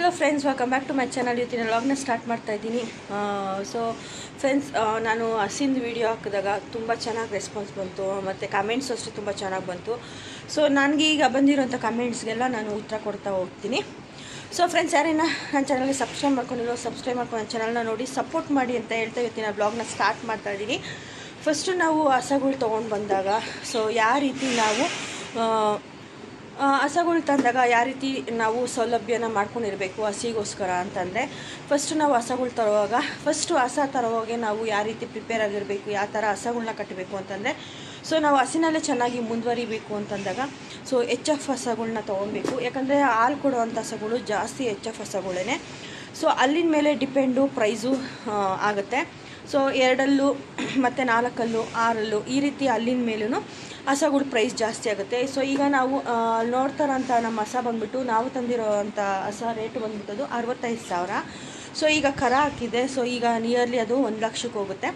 hello friends welcome back to my channel ಇವತ್ತಿನ ವ್ಲಾಗ್ನ start ಮಾಡ್ತಾ ಇದ್ದೀನಿ ಸೊ ಫ್ರೆಂಡ್ಸ್ ನಾನು ಹಸಿಂದು ವೀಡಿಯೋ ಹಾಕಿದಾಗ ತುಂಬ ಚೆನ್ನಾಗಿ ರೆಸ್ಪಾನ್ಸ್ ಬಂತು ಮತ್ತು ಕಮೆಂಟ್ಸ್ ಅಷ್ಟೇ ತುಂಬ ಚೆನ್ನಾಗಿ ಬಂತು ಸೊ ನನಗೆ ಈಗ ಬಂದಿರೋಂಥ ಕಮೆಂಟ್ಸ್ಗೆಲ್ಲ ನಾನು ಉತ್ತರ ಕೊಡ್ತಾ ಹೋಗ್ತೀನಿ ಸೊ ಫ್ರೆಂಡ್ಸ್ ಯಾರೇನ ನನ್ನ ಚಾನಲ್ಗೆ ಸಬ್ಸ್ಕ್ರೈಬ್ ಮಾಡ್ಕೊಂಡಿರೋ ಸಬ್ಸ್ಕ್ರೈಬ್ ಮಾಡ್ಕೊಂಡು ನನ್ನ ಚಾನಲ್ನ ನೋಡಿ ಸಪೋರ್ಟ್ ಮಾಡಿ ಅಂತ ಹೇಳ್ತಾ ಇವತ್ತಿನ ಬ್ಲಾಗ್ನ ಸ್ಟಾರ್ಟ್ ಮಾಡ್ತಾ ಇದ್ದೀನಿ ಫಸ್ಟು ನಾವು ಹಸಗಳು ತೊಗೊಂಡು ಬಂದಾಗ ಸೊ ಯಾವ ರೀತಿ ನಾವು ಆ, ಆ, ಹಸಗಳು ತಂದಾಗ ಯಾವ ರೀತಿ ನಾವು ಸೌಲಭ್ಯನ ಮಾಡ್ಕೊಂಡಿರಬೇಕು ಹಸಿಗೋಸ್ಕರ ಅಂತಂದರೆ ಫಸ್ಟು ನಾವು ಹಸಗಳು ತರುವಾಗ ಫಸ್ಟು ಹಸ ತರುವಾಗೆ ನಾವು ಯಾವ ರೀತಿ ಪ್ರಿಪೇರ್ ಆಗಿರಬೇಕು ಯಾವ ಥರ ಹಸಗಳನ್ನ ಕಟ್ಟಬೇಕು ಅಂತಂದರೆ ಸೊ ನಾವು ಹಸಿನಲ್ಲೇ ಚೆನ್ನಾಗಿ ಮುಂದುವರಿಬೇಕು ಅಂತಂದಾಗ ಸೊ ಎಚ್ ಎಫ್ ಹಸಗಳನ್ನ ತೊಗೊಬೇಕು ಯಾಕಂದರೆ ಹಾಲು ಕೊಡುವಂಥ ಹಸಗಳು ಜಾಸ್ತಿ ಎಚ್ ಎಫ್ ಹಸಗಳೇ ಸೊ ಅಲ್ಲಿನ ಮೇಲೆ ಡಿಪೆಂಡು ಪ್ರೈಸು ಆಗುತ್ತೆ ಸೊ ಎರಡಲ್ಲೂ ಮತ್ತು ನಾಲ್ಕಲ್ಲು ಆರಲ್ಲು ಈ ರೀತಿ ಅಲ್ಲಿನ ಮೇಲೂ ಹಸಗಳ ಪ್ರೈಸ್ ಜಾಸ್ತಿ ಆಗುತ್ತೆ ಸೊ ಈಗ ನಾವು ಆ, ನೋಡ್ತಾರಂಥ ನಮ್ಮ ಹಸ ಬಂದ್ಬಿಟ್ಟು ನಾವು ತಂದಿರೋ ಅಂಥ ಹಸ ರೇಟ್ ಬಂದ್ಬಿಟ್ಟದು ಅರವತ್ತೈದು ಸಾವಿರ ಸೊ ಈಗ ಕರ ಹಾಕಿದೆ ಸೊ ಈಗ ನಿಯರ್ಲಿ ಅದು ಒಂದು ಲಕ್ಷಕ್ಕೆ ಹೋಗುತ್ತೆ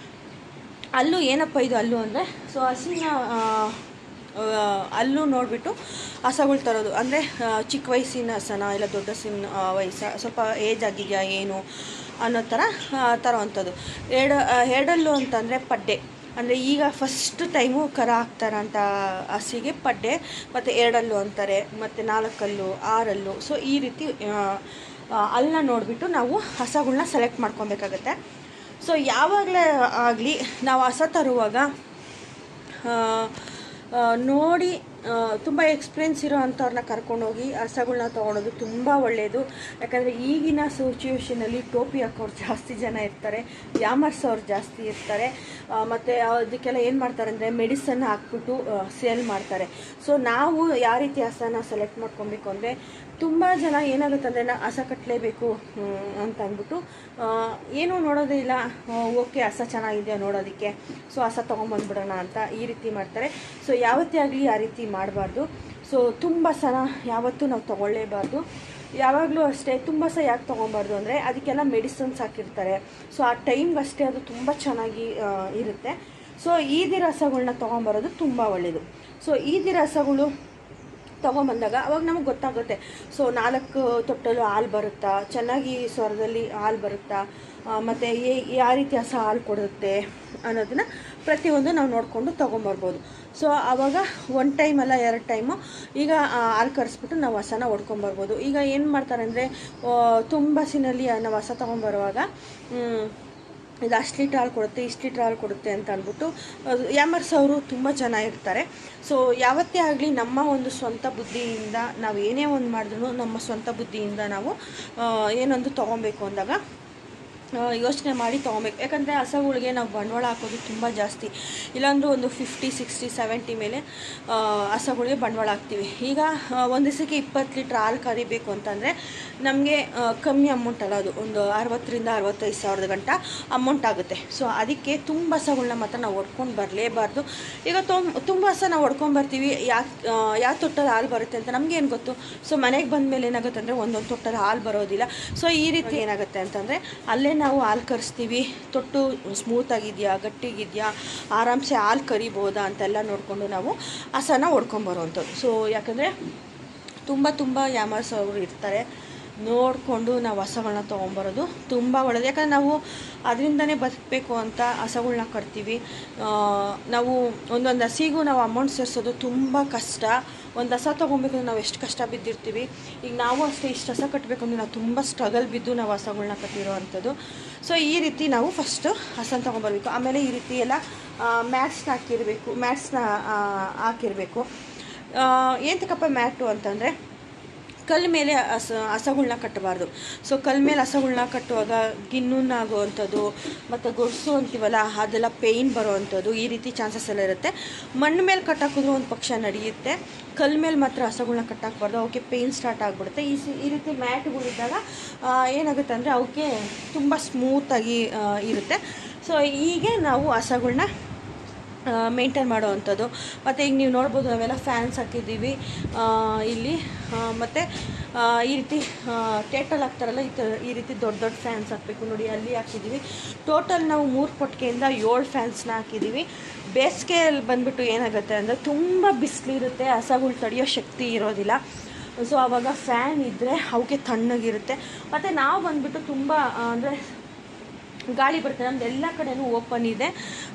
ಅಲ್ಲೂ ಏನಪ್ಪ ಇದು ಅಲ್ಲು ಅಂದರೆ ಸೊ ಹಸಿನ ಆ, ಆ, ಅಲ್ಲೂ ನೋಡಿಬಿಟ್ಟು ಹಸಗಳು ತರೋದು ಅಂದರೆ ಚಿಕ್ಕ ವಯಸ್ಸಿನ ಹಸನ ಇಲ್ಲ ದೊಡ್ಡ ಹಸಿನ ಆ, ವಯಸ್ಸ ಸ್ವಲ್ಪ ಏಜ್ ಆಗಿದೆಯಾ ಏನು ಅನ್ನೋ ಥರ ಆ, ತರೋವಂಥದ್ದು ಎರಡು ಆ, ಎರಡಲ್ಲು ಅಂತಂದರೆ ಪಡ್ಡೆ ಅಂದರೆ ಈಗ ಫಸ್ಟ್ ಟೈಮು ಕರ ಹಾಕ್ತಾರಂಥ ಹಸಿಗೆ ಪಡ್ಡೆ ಮತ್ತು ಎರಡಲ್ಲು ಅಂತಾರೆ ಮತ್ತು ನಾಲ್ಕಲ್ಲು ಆರಲ್ಲು ಸೊ ಈ ರೀತಿ ಆ, ಆ, ಅಲ್ಲನ್ನ ನೋಡಿಬಿಟ್ಟು ನಾವು ಹಸಗಳನ್ನ ಸೆಲೆಕ್ಟ್ ಮಾಡ್ಕೊಬೇಕಾಗತ್ತೆ ಸೊ ಯಾವಾಗಲೇ ಆಗಲಿ ನಾವು ಹಸ ತರುವಾಗ ಆ, ಆ, ನೋಡಿ ತುಂಬ ಎಕ್ಸ್ಪೀರಿಯನ್ಸ್ ಇರೋ ಅಂಥವ್ರನ್ನ ಕರ್ಕೊಂಡೋಗಿ ಹಸಗಳನ್ನ ತೊಗೊಳೋದು ತುಂಬ ಒಳ್ಳೆಯದು ಯಾಕಂದರೆ ಈಗಿನ ಸಿಚುವೇಷನಲ್ಲಿ ಟೋಪಿ ಹಾಕೋರು ಜಾಸ್ತಿ ಜನ ಇರ್ತಾರೆ ಯಾಮರ್ಸೋರು ಜಾಸ್ತಿ ಇರ್ತಾರೆ ಮತ್ತು ಅದಕ್ಕೆಲ್ಲ ಏನು ಮಾಡ್ತಾರೆ ಅಂದರೆ ಮೆಡಿಸನ್ ಹಾಕ್ಬಿಟ್ಟು ಸೇಲ್ ಮಾಡ್ತಾರೆ ಸೊ ನಾವು ಯಾವ ರೀತಿ ಹಸನ ಸೆಲೆಕ್ಟ್ ಮಾಡ್ಕೊಬೇಕು ಅಂದರೆ ತುಂಬ ಜನ ಏನಾಗುತ್ತೆ ಅಂದರೆ ನಾ ಹಸ ಕಟ್ಟಲೇಬೇಕು ಅಂತ ಅಂದ್ಬಿಟ್ಟು ಆ, ಏನೂ ನೋಡೋದೇ ಇಲ್ಲ ಓಕೆ ಹಸ ಚೆನ್ನಾಗಿದೆ ನೋಡೋದಕ್ಕೆ ಸೊ ಹಸ ತೊಗೊಂಬಂದ್ಬಿಡೋಣ ಅಂತ ಈ ರೀತಿ ಮಾಡ್ತಾರೆ ಸೊ ಯಾವತ್ತೇ ಆಗಲಿ ಆ ರೀತಿ ಮಾಡಬಾರ್ದು ಸೊ ತುಂಬ ಸಲ ಯಾವತ್ತೂ ನಾವು ತೊಗೊಳ್ಳೇಬಾರ್ದು ಯಾವಾಗಲೂ ಅಷ್ಟೇ ತುಂಬ ಸಹ ಯಾಕೆ ತೊಗೊಬಾರ್ದು ಅಂದರೆ ಅದಕ್ಕೆಲ್ಲ ಮೆಡಿಸನ್ಸ್ ಹಾಕಿರ್ತಾರೆ ಸೊ ಆ ಟೈಮ್ಗೆ ಅಷ್ಟೇ ಅದು ತುಂಬ ಚೆನ್ನಾಗಿ ಆ, ಇರುತ್ತೆ ಸೊ ಈದಿ ರಸಗಳನ್ನ ತೊಗೊಂಬರೋದು ತುಂಬ ಒಳ್ಳೆಯದು ಸೊ ಈದಿ ರಸಗಳು ತೊಗೊಂಬಂದಾಗ ಅವಾಗ ನಮಗೆ ಗೊತ್ತಾಗುತ್ತೆ ಸೊ ನಾಲ್ಕು ತೊಟ್ಟಲು ಹಾಲು ಬರುತ್ತಾ ಚೆನ್ನಾಗಿ ಸ್ವರದಲ್ಲಿ ಹಾಲು ಬರುತ್ತಾ ಮತ್ತು ಯಾವ ರೀತಿ ಹಸ ಹಾಲು ಕೊಡುತ್ತೆ ಅನ್ನೋದನ್ನ ಪ್ರತಿಯೊಂದು ನಾವು ನೋಡಿಕೊಂಡು ತೊಗೊಂಬರ್ಬೋದು ಸೊ ಆವಾಗ ಒನ್ ಟೈಮ್ ಅಲ್ಲ ಎರಡು ಟೈಮು ಈಗ ಆ, ಹಾಲು ಕರೆಸ್ಬಿಟ್ಟು ನಾವು ಹಸನ ಹೊಡ್ಕೊಂಬರ್ಬೋದು ಈಗ ಏನು ಮಾಡ್ತಾರೆ ಅಂದರೆ ತುಂಬ ಸಿನಲ್ಲಿ ನಾವು ಹಸ ತೊಗೊಂಬರುವಾಗ ಇದು ಅಷ್ಟು ಲೀಟ್ರ್ ಹಾಲು ಕೊಡುತ್ತೆ ಇಷ್ಟು ಲೀಟ್ರ್ ಹಾಲು ಕೊಡುತ್ತೆ ಅಂತ ಅಂದ್ಬಿಟ್ಟು ಯಾಮರ್ಸೋರು ತುಂಬ ಜನ ಇರ್ತಾರೆ ಸೊ ಯಾವತ್ತೇ ಆಗಲಿ ನಮ್ಮ ಒಂದು ಸ್ವಂತ ಬುದ್ಧಿಯಿಂದ ನಾವು ಏನೇ ಒಂದು ಮಾಡಿದ್ರು ನಮ್ಮ ಸ್ವಂತ ಬುದ್ಧಿಯಿಂದ ನಾವು ಆ, ಏನೊಂದು ತೊಗೊಬೇಕು ಅಂದಾಗ ಯೋಚನೆ ಮಾಡಿ ತೊಗೊಬೇಕು ಯಾಕಂದರೆ ಹಸಗಳಿಗೆ ನಾವು ಬಂಡವಾಳ ಹಾಕೋದು ತುಂಬ ಜಾಸ್ತಿ ಇಲ್ಲಾಂದ್ರೂ ಒಂದು ಫಿಫ್ಟಿ ಸಿಕ್ಸ್ಟಿ ಸೆವೆಂಟಿ ಮೇಲೆ ಆ, ಹಸಗಳಿಗೆ ಬಂಡವಾಳ ಹಾಕ್ತೀವಿ ಈಗ ಆ, ಒಂದು ದಿವಸಕ್ಕೆ ಇಪ್ಪತ್ತು ಲೀಟ್ರ್ ಹಾಲು ಕರಿಬೇಕು ಅಂತಂದರೆ ನಮಗೆ ಕಮ್ಮಿ ಅಮೌಂಟ್ ಅಲ್ಲ ಅದು ಒಂದು ಅರವತ್ತರಿಂದ ಅರವತ್ತೈದು ಸಾವಿರದ ಗಂಟ ಅಮೌಂಟ್ ಆಗುತ್ತೆ ಸೊ ಅದಕ್ಕೆ ತುಂಬ ಹಸಗಳನ್ನ ಮಾತ್ರ ನಾವು ಹೊಡ್ಕೊಂಡು ಬರಲೇಬಾರ್ದು ಈಗ ತೊಮ್ ತುಂಬ ಹಸ ನಾವು ಹೊಡ್ಕೊಂಡು ಬರ್ತೀವಿ ಯಾಕೆ ಯಾವ ತೊಟ್ಟಲ್ಲಿ ಹಾಲು ಬರುತ್ತೆ ಅಂತ ನಮ್ಗೆ ಏನು ಗೊತ್ತು ಸೊ ಮನೆಗೆ ಬಂದ ಮೇಲೆ ಏನಾಗುತ್ತೆ ಅಂದರೆ ಒಂದೊಂದು ತೊಟ್ಟಲ್ಲಿ ಹಾಲು ಬರೋದಿಲ್ಲ ಸೊ ಈ ರೀತಿ ಏನಾಗುತ್ತೆ ಅಂತಂದರೆ ಅಲ್ಲೇ ನಾವು ಹಾಲು ಕರೆಸ್ತೀವಿ ತೊಟ್ಟು ಸ್ಮೂತ್ ಆಗಿದೆಯಾ ಗಟ್ಟಿಗಿದೆಯಾ ಆರಾಮ್ಸೆ ಹಾಲು ಕರಿಬೋದಾ ಅಂತೆಲ್ಲ ನೋಡಿಕೊಂಡು ನಾವು ಹಸನ ಹೊಡ್ಕೊಂಬರೋವಂಥದ್ದು ಸೊ ಯಾಕಂದರೆ ತುಂಬ ತುಂಬ ಯಾಮರ್ಸ್ ಅವರು ಇರ್ತಾರೆ ನೋಡಿಕೊಂಡು ನಾವು ಹಸಗಳನ್ನ ತೊಗೊಂಬರೋದು ತುಂಬ ಒಳ್ಳೆಯದು ಯಾಕಂದರೆ ನಾವು ಅದರಿಂದನೇ ಬದುಕಬೇಕು ಅಂತ ಹಸಗಳ್ನ ಕಟ್ತೀವಿ ಆ, ನಾವು ಒಂದೊಂದು ಹಸಿಗೂ ನಾವು ಅಮೌಂಟ್ ಸೇರಿಸೋದು ತುಂಬ ಕಷ್ಟ ಒಂದು ಹಸ ತೊಗೊಬೇಕು ನಾವು ಎಷ್ಟು ಕಷ್ಟ ಬಿದ್ದಿರ್ತೀವಿ ಈಗ ನಾವು ಅಷ್ಟೇ ಇಷ್ಟು ಹಸ ಕಟ್ಟಬೇಕು ಅಂದರೆ ನಾವು ತುಂಬ ಸ್ಟ್ರಗಲ್ ಬಿದ್ದು ನಾವು ಹಸಗಳ್ನ ಕಟ್ಟಿರೋ ಅಂಥದ್ದು ಸೊ ಈ ರೀತಿ ನಾವು ಫಸ್ಟು ಹಸನ ತೊಗೊಂಬರ್ಬೇಕು ಆಮೇಲೆ ಈ ರೀತಿ ಎಲ್ಲ ಮ್ಯಾಟ್ಸ್ನ ಹಾಕಿರಬೇಕು ಮ್ಯಾಟ್ಸ್ನ ಹಾಕಿರಬೇಕು ಏಂತಕ್ಕಪ್ಪ ಮ್ಯಾಟು ಅಂತಂದರೆ ಕಲ್ ಮೇಲೆ ಹಸ ಹಸಗಳ್ನ ಕಟ್ಟಬಾರ್ದು ಸೊ ಕಲ್ ಮೇಲೆ ಹಸಗಳ್ನ ಕಟ್ಟುವಾಗ ಗಿನ್ನುನಾಗುವಂಥದ್ದು ಮತ್ತು ಗೊರ್ಸು ಅಂತೀವಲ್ಲ ಅದೆಲ್ಲ ಪೇಯ್ನ್ ಬರೋವಂಥದ್ದು ಈ ರೀತಿ ಚಾನ್ಸಸ್ ಎಲ್ಲ ಇರುತ್ತೆ ಮಣ್ಣು ಮೇಲೆ ಕಟ್ಟಾಕಿದ್ರು ಒಂದು ಪಕ್ಷ ನಡೆಯುತ್ತೆ ಕಲ್ ಮೇಲೆ ಮಾತ್ರ ಹಸಗಳ್ನ ಕಟ್ಟಾಕಬಾರ್ದು ಅವಕ್ಕೆ ಪೇಯ್ನ್ ಸ್ಟಾರ್ಟ್ ಆಗಿಬಿಡುತ್ತೆ ಈ ಸಿ ಈ ರೀತಿ ಮ್ಯಾಟ್ಗಳಿದ್ದಾಗ ಏನಾಗುತ್ತೆ ಅಂದರೆ ಅವಕ್ಕೆ ತುಂಬ ಸ್ಮೂತಾಗಿ ಆ, ಇರುತ್ತೆ ಸೊ ಹೀಗೆ ನಾವು ಹಸಗಳ್ನ ಮೇಂಟೈನ್ ಮಾಡೋವಂಥದ್ದು ಮತ್ತು ಈಗ ನೀವು ನೋಡ್ಬೋದು ನಾವೆಲ್ಲ ಫ್ಯಾನ್ಸ್ ಹಾಕಿದ್ದೀವಿ ಆ, ಇಲ್ಲಿ ಮತ್ತು ಈ ರೀತಿ ಟೇಟಲ್ ಹಾಕ್ತಾರಲ್ಲ ಈ ಥರ ಈ ರೀತಿ ದೊಡ್ಡ ದೊಡ್ಡ ಫ್ಯಾನ್ಸ್ ಹಾಕಬೇಕು ನೋಡಿ ಅಲ್ಲಿ ಹಾಕಿದ್ದೀವಿ ಟೋಟಲ್ ನಾವು ಮೂರು ಪೊಟ್ಟಿಗೆಯಿಂದ ಏಳು ಫ್ಯಾನ್ಸ್ನ ಹಾಕಿದ್ದೀವಿ ಬೇಸಿಗೆಯಲ್ಲಿ ಬಂದ್ಬಿಟ್ಟು ಏನಾಗುತ್ತೆ ಅಂದರೆ ತುಂಬ ಬಿಸಿಲಿರುತ್ತೆ ಹಸಗಳು ತಡೆಯೋ ಶಕ್ತಿ ಇರೋದಿಲ್ಲ ಸೊ ಆವಾಗ ಫ್ಯಾನ್ ಇದ್ದರೆ ಅವಕ್ಕೆ ತಣ್ಣಗಿರುತ್ತೆ ಮತ್ತು ನಾವು ಬಂದುಬಿಟ್ಟು ತುಂಬ ಅಂದರೆ ಗಾಳಿ ಬರುತ್ತೆ ನಮ್ದು ಎಲ್ಲ ಕಡೆನೂ ಓಪನ್ ಇದೆ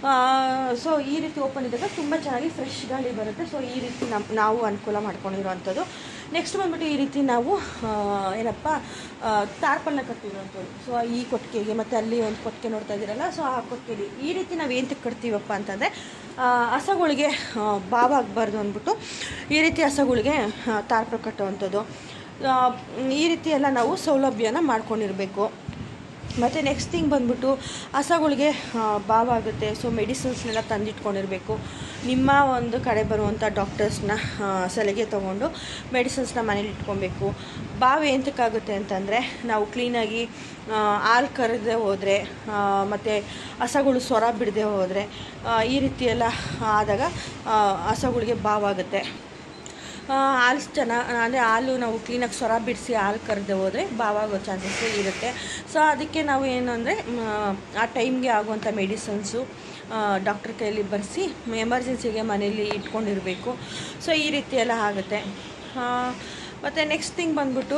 ಸೊ ಈ ರೀತಿ ಓಪನ್ ಇದ್ದಾಗ ತುಂಬ ಚೆನ್ನಾಗಿ ಫ್ರೆಶ್ ಗಾಳಿ ಬರುತ್ತೆ ಸೊ ಈ ರೀತಿ ನಮ್ಮ ನಾವು ಅನುಕೂಲ ಮಾಡ್ಕೊಂಡಿರೋವಂಥದ್ದು ನೆಕ್ಸ್ಟ್ ಬಂದ್ಬಿಟ್ಟು ಈ ರೀತಿ ನಾವು ಆ, ಏನಪ್ಪ ತಾರ್ಪಲ್ನ ಕಟ್ಟಿರೋವಂಥದ್ದು ಸೊ ಈ ಕೊಟ್ಟಿಗೆಗೆ ಮತ್ತು ಅಲ್ಲಿ ಒಂದು ಕೊಟ್ಟಿಗೆ ನೋಡ್ತಾ ಇದ್ದೀರಲ್ಲ ಸೊ ಆ ಕೊಟ್ಟಿಗೆಲಿ ಈ ರೀತಿ ನಾವು ಏನಕ್ಕೆ ಕಟ್ತೀವಪ್ಪ ಅಂತಂದರೆ ಹಸಗಳಿಗೆ ಬಾವ ಆಗಬಾರ್ದು ಅಂದ್ಬಿಟ್ಟು ಈ ರೀತಿ ಹಸಗಳಿಗೆ ತಾರ್ಪಲ್ ಕಟ್ಟುವಂಥದ್ದು ಆ, ಈ ರೀತಿ ಎಲ್ಲ ನಾವು ಸೌಲಭ್ಯನ ಮಾಡ್ಕೊಂಡಿರಬೇಕು ಮತ್ತು ನೆಕ್ಸ್ಟ್ ಥಿಂಗ್ ಬಂದ್ಬಿಟ್ಟು ಹಸಗಳಿಗೆ ಬಾವ ಆಗುತ್ತೆ ಸೊ ಮೆಡಿಸಿನ್ಸ್ನೆಲ್ಲ ತಂದಿಟ್ಕೊಂಡಿರಬೇಕು ನಿಮ್ಮ ಒಂದು ಕಡೆ ಬರುವಂಥ ಡಾಕ್ಟರ್ಸ್ನ ಸಲಿಗೆ ತೊಗೊಂಡು ಮೆಡಿಸಿನ್ಸ್ನ ಮನೇಲಿ ಇಟ್ಕೊಬೇಕು ಬಾವು ಎಂತಕ್ಕಾಗುತ್ತೆ ಅಂತಂದರೆ ನಾವು ಕ್ಲೀನಾಗಿ ಹಾಲು ಕರೆದೇ ಹೋದರೆ ಮತ್ತು ಹಸಗಳು ಸ್ವರ ಬಿಡದೆ ಹೋದರೆ ಈ ರೀತಿ ಎಲ್ಲ ಆದಾಗ ಆ, ಹಸಗಳಿಗೆ ಬಾವಾಗುತ್ತೆ ಆ, ಹಾಲು ಚೆನ್ನಾಗಿ ಅಂದರೆ ಹಾಲು ನಾವು ಕ್ಲೀನಾಗಿ ಸ್ವರ ಬಿಡಿಸಿ ಹಾಲು ಕರೆದೇ ಹೋದರೆ ಬಾವಾಗೋ ಚಾನ್ಸಸ್ ಇರುತ್ತೆ ಸೊ ಅದಕ್ಕೆ ನಾವು ಏನು ಅಂದರೆ ಆ ಟೈಮ್ಗೆ ಆಗುವಂಥ ಮೆಡಿಸನ್ಸು ಡಾಕ್ಟ್ರ್ ಕೈಯಲ್ಲಿ ಬರೆಸಿ ಎಮರ್ಜೆನ್ಸಿಗೆ ಮನೇಲಿ ಇಟ್ಕೊಂಡಿರಬೇಕು ಸೊ ಈ ರೀತಿ ಎಲ್ಲ ಆಗುತ್ತೆ ಮತ್ತು ನೆಕ್ಸ್ಟ್ ಥಿಂಗ್ ಬಂದ್ಬಿಟ್ಟು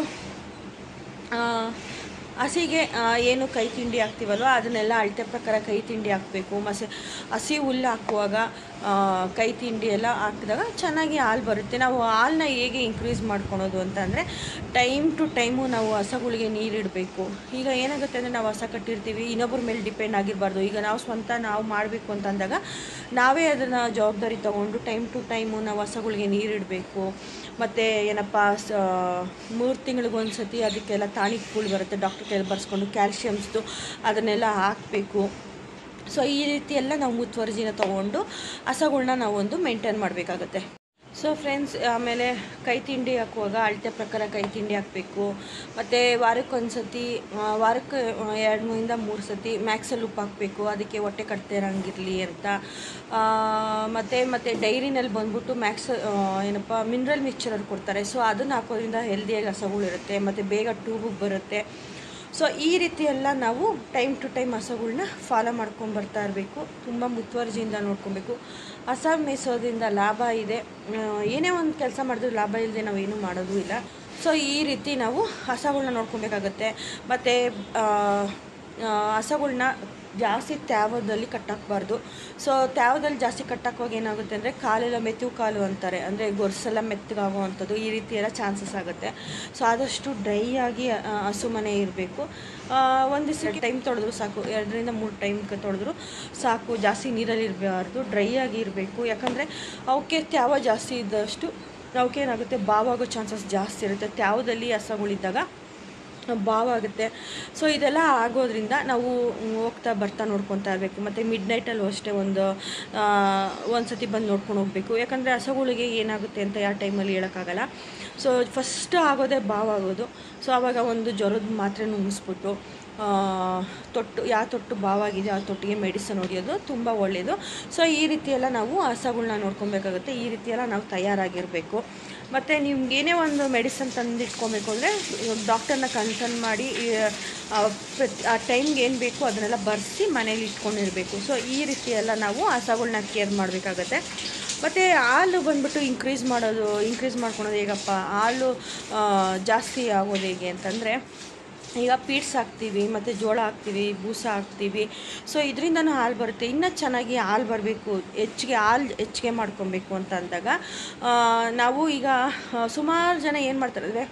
ಆ, ಹಸಿಗೆ ಆ, ಏನು ಕೈ ತಿಂಡಿ ಹಾಕ್ತೀವಲ್ವ ಅದನ್ನೆಲ್ಲ ಅಳತೆ ಪ್ರಕಾರ ಕೈ ತಿಂಡಿ ಹಾಕಬೇಕು ಮತ್ತು ಹಸಿ ಹುಲ್ಲು ಹಾಕುವಾಗ ಆ, ಕೈ ತಿಂಡಿ ಎಲ್ಲ ಹಾಕಿದಾಗ ಚೆನ್ನಾಗಿ ಹಾಲು ಬರುತ್ತೆ ನಾವು ಹಾಲನ್ನ ಹೇಗೆ ಇನ್ಕ್ರೀಸ್ ಮಾಡ್ಕೊಳೋದು ಅಂತಂದರೆ ಟೈಮ್ ಟು ಟೈಮು ನಾವು ಹಸಗಳಿಗೆ ನೀರಿಡಬೇಕು ಈಗ ಏನಾಗುತ್ತೆ ಅಂದರೆ ನಾವು ಹಸ ಕಟ್ಟಿರ್ತೀವಿ ಇನ್ನೊಬ್ಬರ ಮೇಲೆ ಡಿಪೆಂಡ್ ಆಗಿರಬಾರ್ದು ಈಗ ನಾವು ಸ್ವಂತ ನಾವು ಮಾಡಬೇಕು ಅಂತ ಅಂದಾಗ ನಾವೇ ಅದನ್ನು ಜವಾಬ್ದಾರಿ ತೊಗೊಂಡು ಟೈಮ್ ಟು ಟೈಮು ನಾವು ಹಸಗಳಿಗೆ ನೀರಿಡಬೇಕು ಮತ್ತು ಏನಪ್ಪ ಸ ಮೂರು ತಿಂಗಳಿಗೊಂದು ಸತಿ ಅದಕ್ಕೆಲ್ಲ ಟಾನಿಕ್ಗಳು ಬರುತ್ತೆ ಡಾಕ್ಟರ್ ಕೈಯಲ್ಲಿ ಬರ್ಸ್ಕೊಂಡು ಕ್ಯಾಲ್ಶಿಯಮ್ಸ್ದು ಅದನ್ನೆಲ್ಲ ಹಾಕಬೇಕು ಸೊ ಈ ರೀತಿ ಎಲ್ಲ ನಾವು ಮುತುವರ್ಜಿನ ತೊಗೊಂಡು ಹಸಗಳ್ನ ನಾವು ಒಂದು ಮೇಂಟೈನ್ ಮಾಡಬೇಕಾಗತ್ತೆ ಸೊ ಫ್ರೆಂಡ್ಸ್ ಆಮೇಲೆ ಕೈ ತಿಂಡಿ ಹಾಕುವಾಗ ಅಳತೆ ಪ್ರಕಾರ ಕೈ ತಿಂಡಿ ಹಾಕಬೇಕು ಮತ್ತು ವಾರಕ್ಕೊಂದು ಸತಿ ಆ, ವಾರಕ್ಕೆ ಎರಡು ಮೂರಿಂದ ಮೂರು ಸತಿ ಮ್ಯಾಕ್ಸಲ್ಲಿ ಉಪ್ಪು ಹಾಕಬೇಕು ಅದಕ್ಕೆ ಹೊಟ್ಟೆ ಕಟ್ತಾ ಇರೋಂಗಿರಲಿ ಅಂತ ಮತ್ತು ಮತ್ತು ಡೈರಿನಲ್ಲಿ ಬಂದ್ಬಿಟ್ಟು ಮ್ಯಾಕ್ಸ್ ಆ, ಏನಪ್ಪ ಮಿನರಲ್ ಮಿಕ್ಚರ್ ಅವ್ರು ಕೊಡ್ತಾರೆ ಸೊ ಅದನ್ನು ಹಾಕೋದ್ರಿಂದ ಹೆಲ್ದಿಯಾಗಿ ಹಸಗಳಿರುತ್ತೆ ಮತ್ತು ಬೇಗ ಟ್ಯೂಬಿಗೆ ಬರುತ್ತೆ ಸೊ ಈ ರೀತಿ ಎಲ್ಲ ನಾವು ಟೈಮ್ ಟು ಟೈಮ್ ಹಸಗಳ್ನ ಫಾಲೋ ಮಾಡ್ಕೊಂಡು ಬರ್ತಾ ಇರಬೇಕು ತುಂಬ ಮುತುವರ್ಜಿಯಿಂದ ನೋಡ್ಕೊಬೇಕು ಹಸ ಮೇಯಿಸೋದ್ರಿಂದ ಲಾಭ ಇದೆ ಆ, ಏನೇ ಒಂದು ಕೆಲಸ ಮಾಡಿದ್ರು ಲಾಭ ಇಲ್ಲದೆ ನಾವೇನು ಮಾಡೋದು ಇಲ್ಲ ಸೊ ಈ ರೀತಿ ನಾವು ಹಸಗಳ್ನ ನೋಡ್ಕೊಬೇಕಾಗತ್ತೆ ಮತ್ತು ಹಸಗಳ್ನ ಜಾಸ್ತಿ ತ್ಯಾವದಲ್ಲಿ ಕಟ್ಟಾಕಬಾರ್ದು ಸೊ ತ್ಯಾವದಲ್ಲಿ ಜಾಸ್ತಿ ಕಟ್ಟಾಕೋವಾಗ ಏನಾಗುತ್ತೆ ಅಂದರೆ ಕಾಲೆಲ್ಲ ಮೆತ್ತುವು ಕಾಲು ಅಂತಾರೆ ಅಂದರೆ ಗೊರ್ಸೆಲ್ಲ ಮೆತ್ತಗಾಗುವಂಥದ್ದು ಈ ರೀತಿ ಎಲ್ಲ ಚಾನ್ಸಸ್ ಆಗುತ್ತೆ ಸೊ ಆದಷ್ಟು ಡ್ರೈ ಆಗಿ ಆ, ಹಸು ಮನೆ ಇರಬೇಕು ಒಂದು ದಿವಸ ಟೈಮ್ ತೊಳೆದ್ರು ಸಾಕು ಎರಡರಿಂದ ಮೂರು ಟೈಮ್ ತೊಳೆದ್ರು ಸಾಕು ಜಾಸ್ತಿ ನೀರಲ್ಲಿ ಇರಬಾರ್ದು ಡ್ರೈ ಆಗಿ ಇರಬೇಕು ಯಾಕಂದರೆ ಅವಕ್ಕೆ ತ್ಯಾವ ಜಾಸ್ತಿ ಇದ್ದಷ್ಟು ಅವಕ್ಕೆ ಏನಾಗುತ್ತೆ ಬಾವಾಗೋ ಚಾನ್ಸಸ್ ಜಾಸ್ತಿ ಇರುತ್ತೆ ತ್ಯಾವದಲ್ಲಿ ಹಸಗಳಿದ್ದಾಗ ಬಾವ್ ಆಗುತ್ತೆ ಸೊ ಇದೆಲ್ಲ ಆಗೋದ್ರಿಂದ ನಾವು ಹೋಗ್ತಾ ಬರ್ತಾ ನೋಡ್ಕೊತಾ ಇರಬೇಕು ಮತ್ತು ಮಿಡ್ ನೈಟಲ್ಲೂ ಅಷ್ಟೇ ಒಂದು ಒಂದು ಸತಿ ಬಂದು ನೋಡ್ಕೊಂಡು ಹೋಗಬೇಕು ಯಾಕಂದರೆ ಹಸುಗಳಿಗೆ ಏನಾಗುತ್ತೆ ಅಂತ ಯಾವ ಟೈಮಲ್ಲಿ ಹೇಳೋಕ್ಕಾಗಲ್ಲ ಸೊ ಫಸ್ಟ್ ಆಗೋದೇ ಬಾವ್ ಆಗೋದು ಸೊ ಆವಾಗ ಒಂದು ಜ್ವರದ ಮಾತ್ರೆ ನುಂಗಿಸ್ಬಿಟ್ಟು ಆ, ತೊಟ್ಟು ಯಾವ ತೊಟ್ಟು ಬಾವಾಗಿದೆ ಆ ತೊಟ್ಟಿಗೆ ಮೆಡಿಸನ್ ಹೊಡೆಯೋದು ತುಂಬ ಒಳ್ಳೆಯದು ಸೊ ಈ ರೀತಿ ಎಲ್ಲ ನಾವು ಹಸಗಳ್ನ ನೋಡ್ಕೊಬೇಕಾಗುತ್ತೆ ಈ ರೀತಿ ಎಲ್ಲ ನಾವು ತಯಾರಾಗಿರಬೇಕು ಮತ್ತು ನಿಮ್ಗೆ ಏನೇ ಒಂದು ಮೆಡಿಸನ್ ತಂದಿಟ್ಕೊಬೇಕು ಅಂದರೆ ಡಾಕ್ಟರ್ನ ಕನ್ಸಲ್ಟ್ ಮಾಡಿ ಈ, ಆ, ಪ್ರತಿ ಆ ಟೈಮ್ಗೆ ಏನು ಬೇಕು ಅದನ್ನೆಲ್ಲ ಬರೆಸಿ ಮನೇಲಿ ಇಟ್ಕೊಂಡಿರಬೇಕು ಸೊ ಈ ರೀತಿ ಎಲ್ಲ ನಾವು ಹಸಗಳ್ನ ಕೇರ್ ಮಾಡಬೇಕಾಗತ್ತೆ ಮತ್ತು ಹಾಲು ಬಂದ್ಬಿಟ್ಟು ಇನ್ಕ್ರೀಸ್ ಮಾಡೋದು ಇನ್ಕ್ರೀಸ್ ಮಾಡ್ಕೊಳೋದು ಹೇಗಪ್ಪ ಹಾಲು ಆ, ಜಾಸ್ತಿ ಆಗೋದು ಹೇಗೆ ಅಂತಂದರೆ ಈಗ ಪೀಡ್ಸ್ ಹಾಕ್ತೀವಿ ಮತ್ತು ಜೋಳ ಹಾಕ್ತೀವಿ ಬೂಸ ಹಾಕ್ತೀವಿ ಸೊ ಇದರಿಂದನೂ ಹಾಲು ಬರುತ್ತೆ ಇನ್ನೂ ಚೆನ್ನಾಗಿ ಹಾಲು ಬರಬೇಕು ಹೆಚ್ಚಿಗೆ ಹಾಲು ಹೆಚ್ಚಿಗೆ ಮಾಡ್ಕೊಬೇಕು ಅಂತ ಅಂದಾಗ ಆ, ನಾವು ಈಗ ಸುಮಾರು ಜನ ಏನು ಮಾಡ್ತಾರೆ ಅಂದರೆ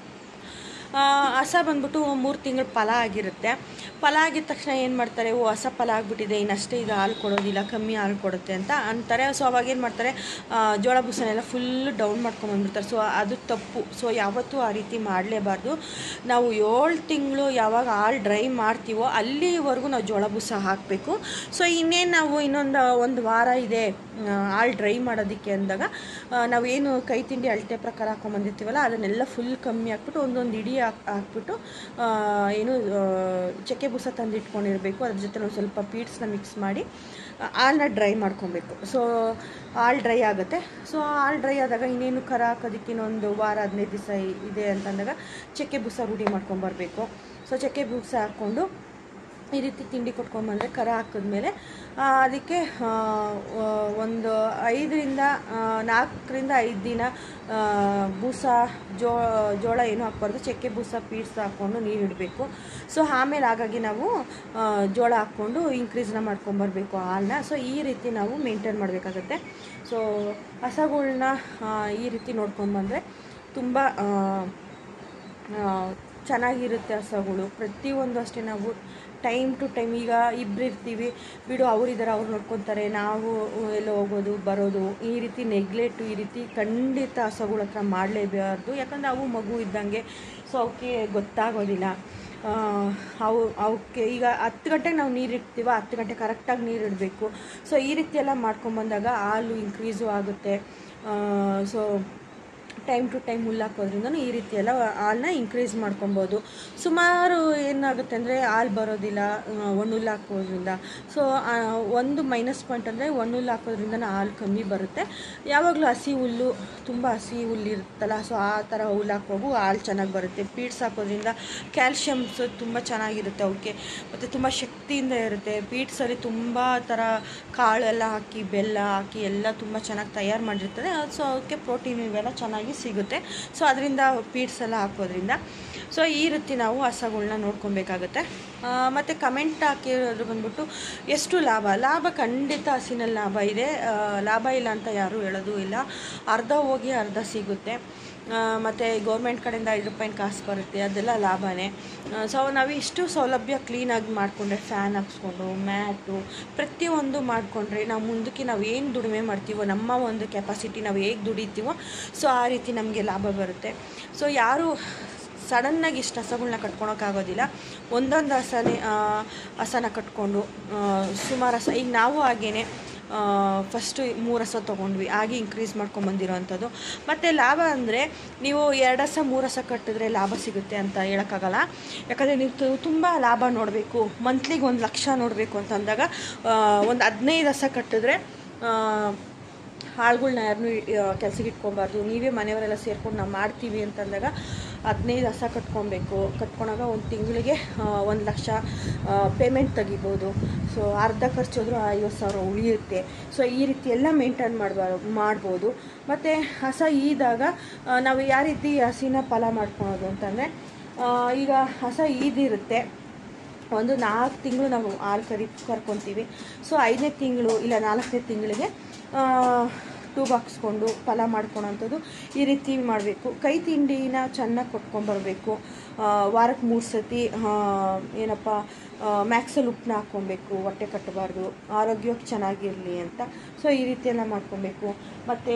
ಹಸ ಬಂದ್ಬಿಟ್ಟು ಮೂರು ತಿಂಗಳು ಫಲ ಆಗಿರುತ್ತೆ ಫಲ ಆಗಿದ ತಕ್ಷಣ ಏನು ಮಾಡ್ತಾರೆ ಓ ಹೊಸ ಫಲ ಆಗಿಬಿಟ್ಟಿದೆ ಇನ್ನಷ್ಟೇ ಇದು ಹಾಲು ಕೊಡೋದಿಲ್ಲ ಕಮ್ಮಿ ಹಾಲು ಕೊಡುತ್ತೆ ಅಂತ ಅಂತಾರೆ ಸೊ ಅವಾಗ ಏನು ಮಾಡ್ತಾರೆ ಆ, ಜೋಳ ಬೂಸನೆಲ್ಲ ಫುಲ್ ಡೌನ್ ಮಾಡ್ಕೊಂಬಂದ್ಬಿಡ್ತಾರೆ ಸೊ ಅದು ತಪ್ಪು ಸೊ ಯಾವತ್ತೂ ಆ ರೀತಿ ಮಾಡಲೇಬಾರ್ದು ನಾವು ಏಳು ತಿಂಗಳು ಯಾವಾಗ ಹಾಲು ಡ್ರೈ ಮಾಡ್ತೀವೋ ಅಲ್ಲಿವರೆಗೂ ನಾವು ಜೋಳ ಬೂಸ ಹಾಕಬೇಕು ಸೊ ಇನ್ನೇನು ನಾವು ಇನ್ನೊಂದು ಒಂದು ವಾರ ಇದೆ ಆ, ಹಾಲು ಡ್ರೈ ಮಾಡೋದಕ್ಕೆ ಅಂದಾಗ ಆ, ನಾವೇನು ಕೈ ತಿಂಡಿ ಅಳತೆ ಪ್ರಕಾರ ಹಾಕೊಂಬಂದಿರ್ತೀವಲ್ಲ ಅದನ್ನೆಲ್ಲ ಫುಲ್ ಕಮ್ಮಿ ಹಾಕ್ಬಿಟ್ಟು ಒಂದೊಂದು ಇಡೀ ಹಾಕ್ ಹಾಕ್ಬಿಟ್ಟು ಆ, ಏನು ಆ, ಚಕ್ಕೆ ಬೂಸ ತಂದಿಟ್ಕೊಂಡಿರಬೇಕು ಅದ್ರ ಜೊತೆ ಒಂದು ಸ್ವಲ್ಪ ಪೀಡ್ಸ್ನ ಮಿಕ್ಸ್ ಮಾಡಿ ಆ, ಹಾಲನ್ನ ಡ್ರೈ ಮಾಡ್ಕೊಬೇಕು ಸೊ ಹಾಲು ಡ್ರೈ ಆಗುತ್ತೆ ಸೊ ಹಾಲು ಡ್ರೈ ಆದಾಗ ಇನ್ನೇನು ಕರ ಹಾಕೋದಕ್ಕೆ ಇನ್ನೊಂದು ವಾರ ಹದಿನೈದು ದಿವಸ ಇದೆ ಅಂತಂದಾಗ ಚಕ್ಕೆ ಬೂಸ ರೂಢಿ ಮಾಡ್ಕೊಂಬರ್ಬೇಕು ಸೊ ಚಕ್ಕೆ ಬೂಸ ಹಾಕ್ಕೊಂಡು ಈ ರೀತಿ ತಿಂಡಿ ಕೊಟ್ಕೊಂಬಂದರೆ ಕರ ಹಾಕಿದ್ಮೇಲೆ ಆ, ಅದಕ್ಕೆ ಆ, ವ- ಒಂದು ಐದರಿಂದ ಆ, ನಾಲ್ಕರಿಂದ ಐದು ದಿನ ಆ, ಬೂಸ ಜೋ ಜೋಳ ಏನೂ ಹಾಕ್ಬಾರ್ದು ಚಕ್ಕೆ ಬೂಸ ಪೀಡ್ಸ್ ಹಾಕ್ಕೊಂಡು ನೀರು ಇಡಬೇಕು ಸೊ ಆಮೇಲೆ ಹಾಗಾಗಿ ನಾವು ಆ, ಜೋಳ ಹಾಕ್ಕೊಂಡು ಇನ್ಕ್ರೀಸ್ನ ಮಾಡ್ಕೊಂಬರ್ಬೇಕು ಹಾಲನ್ನ ಸೊ ಈ ರೀತಿ ನಾವು ಮೇಂಟೈನ್ ಮಾಡಬೇಕಾಗತ್ತೆ ಸೊ ಹಸಗಳ್ನ ಈ ರೀತಿ ನೋಡ್ಕೊಂಡ್ಬಂದರೆ ತುಂಬ ಆ, ಆ, ಚೆನ್ನಾಗಿರುತ್ತೆ ಹಸಗಳು ಪ್ರತಿಯೊಂದು ಅಷ್ಟೇ ನಾವು ಟೈಮ್ ಟು ಟೈಮ್ ಈಗ ಇಬ್ಬರು ಇರ್ತೀವಿ ಬಿಡು ಅವರಿದ್ದಾರೆ ಅವ್ರು ನೋಡ್ಕೊತಾರೆ ನಾವು ಎಲ್ಲೋ ಹೋಗೋದು ಬರೋದು ಈ ರೀತಿ ನೆಗ್ಲೆಕ್ಟು ಈ ರೀತಿ ಖಂಡಿತ ಹಸಗಳ ಹತ್ರ ಮಾಡಲೇಬಾರ್ದು ಯಾಕಂದರೆ ಅವು ಮಗು ಇದ್ದಂಗೆ ಸೊ ಅವಕ್ಕೆ ಗೊತ್ತಾಗೋದಿಲ್ಲ ಆ, ಅವು ಅವಕ್ಕೆ ಈಗ ಹತ್ತು ಗಂಟೆಗೆ ನಾವು ನೀರು ಇಡ್ತೀವ ಹತ್ತು ಗಂಟೆ ಕರೆಕ್ಟಾಗಿ ನೀರು ಇಡಬೇಕು ಸೊ ಈ ರೀತಿ ಎಲ್ಲ ಮಾಡ್ಕೊಂಬಂದಾಗ ಹಾಲು ಇನ್ಕ್ರೀಸು ಆಗುತ್ತೆ ಸೊ ಟೈಮ್ ಟು ಟೈಮ್ ಹುಲ್ಲು ಹಾಕೋದ್ರಿಂದ ಈ ರೀತಿ ಎಲ್ಲ ಹಾಲನ್ನ ಇನ್ಕ್ರೀಸ್ ಮಾಡ್ಕೊಬೋದು ಸುಮಾರು ಏನಾಗುತ್ತೆ ಅಂದರೆ ಹಾಲು ಬರೋದಿಲ್ಲ ಒಣ್ಣು ಹುಲ್ಲು ಹಾಕೋದ್ರಿಂದ ಸೊ ಒಂದು ಮೈನಸ್ ಪಾಯಿಂಟ್ ಅಂದರೆ ಒಣ್ಣು ಹುಲ್ಲು ಹಾಕೋದ್ರಿಂದ ಹಾಲು ಕಮ್ಮಿ ಬರುತ್ತೆ ಯಾವಾಗಲೂ ಹಸಿ ಹುಲ್ಲು ತುಂಬ ಹಸಿ ಹುಲ್ಲು ಇರುತ್ತಲ್ಲ ಸೊ ಆ ಥರ ಹುಲ್ಲು ಹಾಕೋಗು ಹಾಲು ಚೆನ್ನಾಗಿ ಬರುತ್ತೆ ಪೀಡ್ಸ್ ಹಾಕೋದ್ರಿಂದ ಕ್ಯಾಲ್ಶಿಯಮ್ಸ್ ತುಂಬ ಚೆನ್ನಾಗಿರುತ್ತೆ ಅವಕ್ಕೆ ಮತ್ತು ತುಂಬ ಶಕ್ತಿಯಿಂದ ಇರುತ್ತೆ ಪೀಡ್ಸಲ್ಲಿ ತುಂಬ ಥರ ಕಾಳೆಲ್ಲ ಹಾಕಿ ಬೆಲ್ಲ ಹಾಕಿ ಎಲ್ಲ ತುಂಬ ಚೆನ್ನಾಗಿ ತಯಾರು ಮಾಡಿರ್ತದೆ ಸೊ ಅವಕ್ಕೆ ಪ್ರೋಟೀನ್ ಇವೆಲ್ಲ ಚೆನ್ನಾಗಿ ಸಿಗುತ್ತೆ ಸೊ ಅದರಿಂದ ಪೀಡ್ಸ್ ಎಲ್ಲ ಹಾಕೋದ್ರಿಂದ ಸೊ ಈ ರೀತಿ ನಾವು ಹಸಗಳ್ನ ನೋಡ್ಕೊಬೇಕಾಗುತ್ತೆ ಮತ್ತು ಕಮೆಂಟ್ ಹಾಕಿರೋದು ಬಂದ್ಬಿಟ್ಟು ಎಷ್ಟು ಲಾಭ ಲಾಭ ಖಂಡಿತ ಹಸಿನಲ್ಲಿ ಲಾಭ ಇದೆ ಆ, ಲಾಭ ಇಲ್ಲ ಅಂತ ಯಾರೂ ಹೇಳೋದು ಇಲ್ಲ ಅರ್ಧ ಹೋಗಿ ಅರ್ಧ ಸಿಗುತ್ತೆ ಮತ್ತು ಗೌರ್ಮೆಂಟ್ ಕಡೆಯಿಂದ ಐದು ರೂಪಾಯಿನ ಕಾಸು ಬರುತ್ತೆ ಅದೆಲ್ಲ ಲಾಭನೇ ಸೊ ನಾವು ಇಷ್ಟು ಸೌಲಭ್ಯ ಕ್ಲೀನಾಗಿ ಮಾಡಿಕೊಂಡ್ರೆ ಫ್ಯಾನ್ ಹಾಕ್ಸ್ಕೊಂಡು ಮ್ಯಾಟು ಪ್ರತಿಯೊಂದು ಮಾಡಿಕೊಂಡ್ರೆ ನಾವು ಮುಂದಕ್ಕೆ ನಾವು ಏನು ದುಡಿಮೆ ಮಾಡ್ತೀವೋ ನಮ್ಮ ಒಂದು ಕೆಪಾಸಿಟಿ ನಾವು ಹೇಗೆ ದುಡಿತೀವೋ ಸೊ ಆ ರೀತಿ ನಮಗೆ ಲಾಭ ಬರುತ್ತೆ ಸೊ ಯಾರು ಸಡನ್ನಾಗಿ ಇಷ್ಟು ಹಸಗಳ್ನ ಕಟ್ಕೊಳಕ್ಕಾಗೋದಿಲ್ಲ ಒಂದೊಂದು ಹಸನೇ ಆ, ಹಸನ ಕಟ್ಕೊಂಡು ಆ, ಸುಮಾರು ಹಸ ಈಗ ನಾವು ಹಾಗೇನೆ ಫಸ್ಟು ಮೂರು ಹಸ ತೊಗೊಂಡ್ವಿ ಹಾಗೆ ಇನ್ಕ್ರೀಸ್ ಮಾಡ್ಕೊಂಬಂದಿರೋ ಅಂಥದ್ದು ಮತ್ತು ಲಾಭ ಅಂದರೆ ನೀವು ಎರಡು ಹಸ ಮೂರು ಹಸ ಕಟ್ಟಿದ್ರೆ ಲಾಭ ಸಿಗುತ್ತೆ ಅಂತ ಹೇಳೋಕ್ಕಾಗಲ್ಲ ಯಾಕಂದರೆ ನೀವು ತು- ತುಂಬ ಲಾಭ ನೋಡಬೇಕು ಮಂತ್ಲಿಗೆ ಒಂದು ಲಕ್ಷ ನೋಡಬೇಕು ಅಂತಂದಾಗ ಒಂದು ಹದಿನೈದು ಹಸ ಕಟ್ಟಿದ್ರೆ ಆ, ಆಳುಗಳ್ನ ಯಾರನ್ನೂ ಕೆಲ್ಸಕ್ಕೆ ಇಟ್ಕೊಬಾರ್ದು ನೀವೇ ಮನೆಯವರೆಲ್ಲ ಸೇರ್ಕೊಂಡು ನಾವು ಮಾಡ್ತೀವಿ ಅಂತಂದಾಗ ಹದಿನೈದು ಹಸ ಕಟ್ಕೊಬೇಕು ಕಟ್ಕೊಂಡಾಗ ಒಂದು ತಿಂಗಳಿಗೆ ಒಂದು ಲಕ್ಷ ಪೇಮೆಂಟ್ ತೆಗಿಬೋದು ಸೊ ಅರ್ಧ ಖರ್ಚಾದ್ರೂ ಐವತ್ತು ಸಾವಿರ ಉಳಿಯುತ್ತೆ ಸೊ ಈ ರೀತಿ ಎಲ್ಲ ಮೇಂಟೈನ್ ಮಾಡ್ಬಾ ಮಾಡ್ಬೋದು ಮತ್ತು ಹಸ ಈದಾಗ ಆ, ನಾವು ಯಾವ ರೀತಿ ಹಸಿನ ಫಲ ಮಾಡ್ಕೊಳೋದು ಅಂತಂದರೆ ಈಗ ಹಸ ಈದಿರುತ್ತೆ ಒಂದು ನಾಲ್ಕು ತಿಂಗಳು ನಾವು ಹಾಲು ಕರಿ ಕರ್ಕೊತೀವಿ ಸೊ ಐದನೇ ತಿಂಗಳು ಇಲ್ಲ ನಾಲ್ಕನೇ ತಿಂಗಳಿಗೆ ಟ್ಯೂಬ್ ಹಾಕ್ಸ್ಕೊಂಡು ಫಲ ಮಾಡ್ಕೊಳೋಂಥದ್ದು ಈ ರೀತಿ ಮಾಡಬೇಕು ಕೈ ತಿಂಡಿನ ಚೆನ್ನಾಗಿ ಕೊಟ್ಕೊಂಬರ್ಬೇಕು ವಾರಕ್ಕೆ ಮೂರು ಸತಿ ಆ, ಏನಪ್ಪ ಮ್ಯಾಕ್ಸಲ್ಲಿ ಉಪ್ಪನ್ನ ಹಾಕ್ಕೊಬೇಕು ಹೊಟ್ಟೆ ಕಟ್ಟಬಾರ್ದು ಆರೋಗ್ಯಕ್ಕೆ ಚೆನ್ನಾಗಿರಲಿ ಅಂತ ಸೊ ಈ ರೀತಿ ಎಲ್ಲ ಮಾಡ್ಕೊಬೇಕು ಮತ್ತು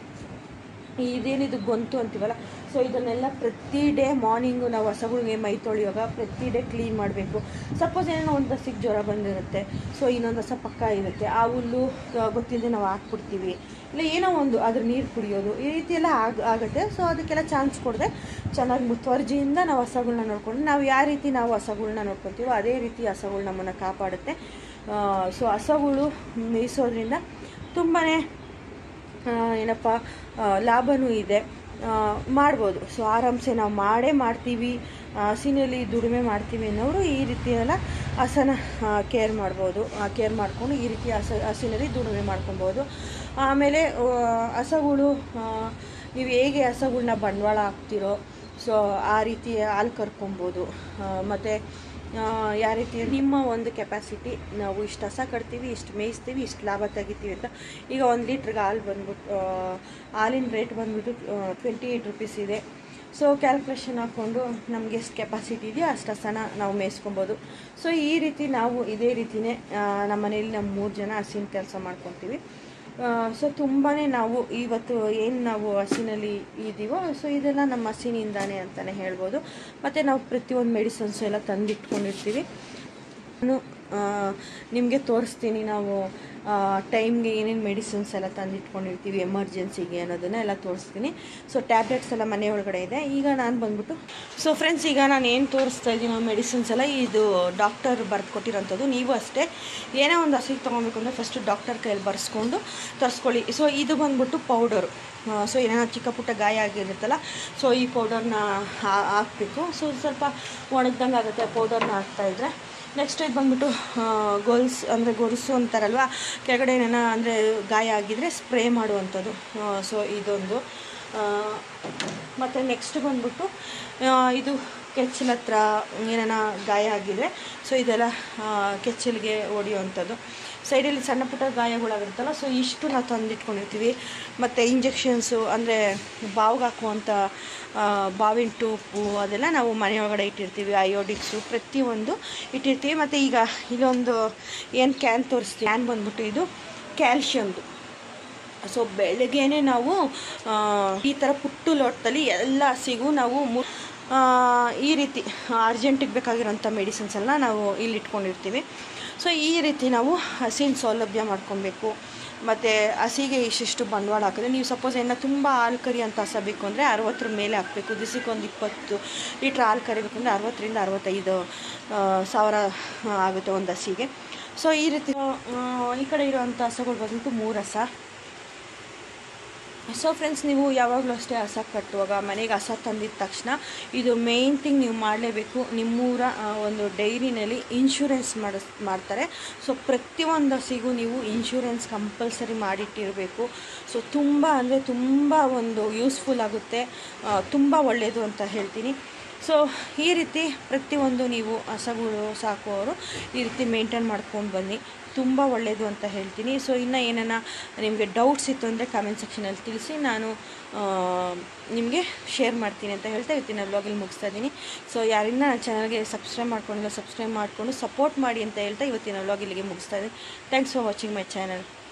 ಇದೇನಿದು ಗೊಂತು ಅಂತೀವಲ್ಲ ಸೊ ಇದನ್ನೆಲ್ಲ ಪ್ರತಿ ಡೇ ಮಾರ್ನಿಂಗು ನಾವು ಹಸಗಳಿಗೆ ಮೈ ತೊಳೆಯುವಾಗ ಪ್ರತಿ ಡೇ ಕ್ಲೀನ್ ಮಾಡಬೇಕು ಸಪೋಸ್ ಏನೋ ಒಂದು ಹಸಿಗೆ ಜ್ವರ ಬಂದಿರುತ್ತೆ ಸೊ ಇನ್ನೊಂದು ಹಸ ಪಕ್ಕ ಇರುತ್ತೆ ಆ ಹುಲ್ಲು ಆ, ಗೊತ್ತಿಲ್ಲದೆ ನಾವು ಹಾಕ್ಬಿಡ್ತೀವಿ ಇಲ್ಲ ಏನೋ ಒಂದು ಅದ್ರ ನೀರು ಕುಡಿಯೋದು ಈ ರೀತಿ ಎಲ್ಲ ಆಗ ಆಗುತ್ತೆ ಸೊ ಅದಕ್ಕೆಲ್ಲ ಚಾನ್ಸ್ ಕೊಡದೆ ಚೆನ್ನಾಗಿ ಮುತುವರ್ಜಿಯಿಂದ ನಾವು ಹಸಗಳನ್ನ ನೋಡ್ಕೊಂಡು ನಾವು ಯಾವ ರೀತಿ ನಾವು ಹಸಗಳನ್ನ ನೋಡ್ಕೊತೀವೋ ಅದೇ ರೀತಿ ಹಸಗಳು ನಮ್ಮನ್ನು ಕಾಪಾಡುತ್ತೆ ಸೊ ಹಸಗಳು ಮೇಯಿಸೋದ್ರಿಂದ ತುಂಬಾ ಆ, ಏನಪ್ಪ ಆ, ಲಾಭನೂ ಇದೆ ಆ, ಮಾಡ್ಬೋದು ಸೊ ಆರಾಮ್ಸೆ ನಾವು ಮಾಡೇ ಮಾಡ್ತೀವಿ ಹಸಿನಲ್ಲಿ ದುಡಿಮೆ ಮಾಡ್ತೀವಿ ಅನ್ನೋರು ಈ ರೀತಿ ಎಲ್ಲ ಹಸನ ಕೇರ್ ಮಾಡ್ಬೋದು ಕೇರ್ ಮಾಡಿಕೊಂಡು ಈ ರೀತಿ ಹಸ ಹಸಿನಲ್ಲಿ ದುಡಿಮೆ ಮಾಡ್ಕೊಬೋದು ಆಮೇಲೆ ಆ, ಹಸಗಳು ಆ, ನೀವು ಹೇಗೆ ಹಸಗಳ್ನ ಬಂಡವಾಳ ಹಾಕ್ತಿರೋ ಸೊ ಆ ರೀತಿ ಹಾಲು ಕರ್ಕೊಬೋದು ಮತ್ತು ಯಾವ ರೀತಿ ನಿಮ್ಮ ಒಂದು ಕೆಪಾಸಿಟಿ ನಾವು ಇಷ್ಟು ಹಸ ಕಟ್ತೀವಿ ಇಷ್ಟು ಮೇಯಿಸ್ತೀವಿ ಇಷ್ಟು ಲಾಭ ತೆಗಿತೀವಿ ಅಂತ ಈಗ ಒಂದು ಲೀಟ್ರಿಗೆ ಹಾಲು ಬಂದ್ಬಿಟ್ಟು ಆ, ಹಾಲಿನ ರೇಟ್ ಬಂದ್ಬಿಟ್ಟು ಟ್ವೆಂಟಿ ಏಯ್ಟ್ ರುಪೀಸ್ ಇದೆ ಸೊ ಕ್ಯಾಲ್ಕುಲೇಷನ್ ಹಾಕ್ಕೊಂಡು ನಮಗೆ ಎಷ್ಟು ಕೆಪಾಸಿಟಿ ಇದೆಯೋ ಅಷ್ಟು ಹಸನ ನಾವು ಮೇಯಿಸ್ಕೊಬೋದು ಸೊ ಈ ರೀತಿ ನಾವು ಇದೇ ರೀತಿಯೇ ನಮ್ಮ ಮನೇಲಿ ನಮ್ಮ ಮೂರು ಜನ ಹಸಿನ ಕೆಲಸ ಮಾಡ್ಕೊತೀವಿ ಸೊ ತುಂಬಾ ನಾವು ಇವತ್ತು ಏನು ನಾವು ಹಸಿನಲ್ಲಿ ಇದ್ದೀವೋ ಸೊ ಇದೆಲ್ಲ ನಮ್ಮ ಹಸಿನಿಂದಾನೇ ಅಂತಲೇ ಹೇಳ್ಬೋದು ಮತ್ತು ನಾವು ಪ್ರತಿಯೊಂದು ಮೆಡಿಸನ್ಸ್ ಎಲ್ಲ ತಂದಿಟ್ಕೊಂಡಿರ್ತೀವಿ ನಾನು ನಿಮಗೆ ತೋರಿಸ್ತೀನಿ ನಾವು ಟೈಮ್ಗೆ ಏನೇನು ಮೆಡಿಸಿನ್ಸ್ ಎಲ್ಲ ತಂದಿಟ್ಕೊಂಡಿರ್ತೀವಿ ಎಮರ್ಜೆನ್ಸಿಗೆ ಅನ್ನೋದನ್ನ ಎಲ್ಲ ತೋರಿಸ್ತೀನಿ ಸೊ ಟ್ಯಾಬ್ಲೆಟ್ಸ್ ಎಲ್ಲ ಮನೆ ಒಳಗಡೆ ಇದೆ ಈಗ ನಾನು ಬಂದ್ಬಿಟ್ಟು ಸೊ ಫ್ರೆಂಡ್ಸ್ ಈಗ ನಾನು ಏನು ತೋರಿಸ್ತಾ ಇದ್ದೀನೋ ಮೆಡಿಸಿನ್ಸ್ ಎಲ್ಲ ಇದು ಡಾಕ್ಟರ್ ಬರ್ದು ಕೊಟ್ಟಿರೋಂಥದ್ದು ನೀವು ಅಷ್ಟೇ ಏನೇ ಒಂದು ಹಸಿಗೆ ತೊಗೊಬೇಕು ಅಂದರೆ ಫಸ್ಟು ಡಾಕ್ಟರ್ ಕೈಯಲ್ಲಿ ಬರೆಸ್ಕೊಂಡು ತರಿಸ್ಕೊಳ್ಳಿ ಸೊ ಇದು ಬಂದ್ಬಿಟ್ಟು ಪೌಡರು ಸೊ ಏನೇನೋ ಚಿಕ್ಕ ಪುಟ್ಟ ಗಾಯ ಆಗಿರುತ್ತಲ್ಲ ಸೊ ಈ ಪೌಡರ್ನ ಹಾಕಬೇಕು ಸೊ ಸ್ವಲ್ಪ ಒಣಗ್ದಂಗೆ ಆಗುತ್ತೆ ಪೌಡರ್ನ ಹಾಕ್ತಾಯಿದ್ರೆ ನೆಕ್ಸ್ಟ್ ಇದು ಬಂದ್ಬಿಟ್ಟು ಗೋಲ್ಸ್ ಅಂದರೆ ಗೊರುಸು ಅಂತಾರಲ್ವ ಕೆಳಗಡೆ ಏನೇನ ಅಂದರೆ ಗಾಯ ಆಗಿದ್ರೆ ಸ್ಪ್ರೇ ಮಾಡುವಂಥದ್ದು ಸೊ ಇದೊಂದು ಮತ್ತು ನೆಕ್ಸ್ಟ್ ಬಂದ್ಬಿಟ್ಟು ಆ, ಇದು ಕೆಚ್ಚಲ ಹತ್ರ ಏನಾನ ಗಾಯ ಆಗಿದ್ರೆ ಸೊ ಇದೆಲ್ಲ ಆ, ಕೆಚ್ಚಲಿಗೆ ಹೊಡೆಯುವಂಥದ್ದು ಸೈಡಲ್ಲಿ ಸಣ್ಣ ಪುಟ್ಟ ಗಾಯಗಳಾಗಿರುತ್ತಲ್ಲ ಸೊ ಇಷ್ಟು ನಾವು ತಂದಿಟ್ಕೊಂಡಿರ್ತೀವಿ ಮತ್ತು ಇಂಜೆಕ್ಷನ್ಸು ಅಂದರೆ ಬಾವ್ಗೆ ಹಾಕುವಂಥ ಆ, ಬಾವಿನ ಟೂಪು ಅದೆಲ್ಲ ನಾವು ಮನೆಯೊಳಗಡೆ ಇಟ್ಟಿರ್ತೀವಿ ಅಯೋಡಿಕ್ಸು ಪ್ರತಿಯೊಂದು ಇಟ್ಟಿರ್ತೀವಿ ಮತ್ತು ಈಗ ಇಲ್ಲೊಂದು ಏನು ಕ್ಯಾನ್ ತೋರಿಸ್ತೀವಿ ಕ್ಯಾನ್ ಬಂದ್ಬಿಟ್ಟು ಇದು ಕ್ಯಾಲ್ಶಿಯಮ್ದು ಸೊ ಬೆಳಗ್ಗೆನೇ ನಾವು ಆ, ಈ ಥರ ಪುಟ್ಟು ಲೋಟದಲ್ಲಿ ಎಲ್ಲ ಹಸಿಗೂ ನಾವು ಮು ಆ, ಈ ರೀತಿ ಅರ್ಜೆಂಟಿಗೆ ಬೇಕಾಗಿರೋಂಥ ಮೆಡಿಸಿನ್ಸ್ ಎಲ್ಲ ನಾವು ಇಲ್ಲಿ ಇಟ್ಕೊಂಡಿರ್ತೀವಿ ಸೊ ಈ ರೀತಿ ನಾವು ಹಸಿನ ಸೌಲಭ್ಯ ಮಾಡ್ಕೊಬೇಕು ಮತ್ತು ಹಸಿಗೆ ಇಷ್ಟಿಷ್ಟು ಬಂಡವಾಳ ಹಾಕಿದ್ರೆ ನೀವು ಸಪೋಸ್ ಏನೋ ತುಂಬ ಹಾಲು ಕರಿ ಅಂತ ಹಸ ಬೇಕು ಅಂದರೆ ಅರವತ್ತರ ಮೇಲೆ ಹಾಕಬೇಕು ದಿಸಕ್ಕೆ ಒಂದು ಇಪ್ಪತ್ತು ಲೀಟ್ರ್ ಹಾಲು ಕರಿಬೇಕು ಅಂದರೆ ಅರವತ್ತರಿಂದ ಅರವತ್ತೈದು ಆ, ಸಾವಿರ ಆ, ಆಗುತ್ತೆ ಒಂದು ಹಸಿಗೆ ಸೊ ಈ ರೀತಿ ಆ, ಈ ಕಡೆ ಇರುವಂಥ ಹಸಗಳು ಬಂದ್ಬಿಟ್ಟು ಮೂರು ಹಸ ಸೊ ಫ್ರೆಂಡ್ಸ್ ನೀವು ಯಾವಾಗಲೂ ಅಷ್ಟೇ ಹಸ ಕಟ್ಟುವಾಗ ಮನೆಗೆ ಹಸ ತಂದಿದ ತಕ್ಷಣ ಇದು ಮೇಯ್ನ್ ಥಿಂಗ್ ನೀವು ಮಾಡಲೇಬೇಕು ನಿಮ್ಮೂರ ಆ, ಒಂದು ಡೈರಿನಲ್ಲಿ ಇನ್ಶೂರೆನ್ಸ್ ಮಾಡಿಸ್ ಮಾಡ್ತಾರೆ ಸೊ ಪ್ರತಿಯೊಂದು ಹಸಿಗೂ ನೀವು ಇನ್ಶೂರೆನ್ಸ್ ಕಂಪಲ್ಸರಿ ಮಾಡಿಟ್ಟಿರಬೇಕು ಸೊ ತುಂಬ ಅಂದರೆ ತುಂಬ ಒಂದು ಯೂಸ್ಫುಲ್ ಆಗುತ್ತೆ ಆ, ತುಂಬ ಒಳ್ಳೆಯದು ಅಂತ ಹೇಳ್ತೀನಿ ಸೊ ಈ ರೀತಿ ಪ್ರತಿಯೊಂದು ನೀವು ಹಸಗಳು ಸಾಕುವವರು ಈ ರೀತಿ ಮೇಂಟೈನ್ ಮಾಡ್ಕೊಂಡು ಬನ್ನಿ ತುಂಬ ಒಳ್ಳೆಯದು ಅಂತ ಹೇಳ್ತೀನಿ ಸೊ ಇನ್ನು ಏನಾನ ನಿಮಗೆ ಡೌಟ್ಸ್ ಇತ್ತು ಅಂದರೆ ಕಾಮೆಂಟ್ ಸೆಕ್ಷನಲ್ಲಿ ತಿಳಿಸಿ ನಾನು ಆ, ನಿಮಗೆ ಶೇರ್ ಮಾಡ್ತೀನಿ ಅಂತ ಹೇಳ್ತಾ ಇವತ್ತಿನ ವ್ಲಾಗಲ್ಲಿ ಮುಗಿಸ್ತಾ ಇದ್ದೀನಿ ಸೊ ಯಾರಿಂದ ನನ್ನ ಚಾನಲ್ಗೆ ಸಬ್ಸ್ಕ್ರೈಬ್ ಮಾಡ್ಕೊಂಡಿಲ್ಲ ಸಬ್ಸ್ಕ್ರೈಬ್ ಮಾಡಿಕೊಂಡು ಸಪೋರ್ಟ್ ಮಾಡಿ ಅಂತ ಹೇಳ್ತಾ ಇವತ್ತಿನ ವ್ಲಾಗ್ ಇಲ್ಲಿಗೆ ಮುಗಿಸ್ತಾ ಇದ್ದೀನಿ thanks for watching my channel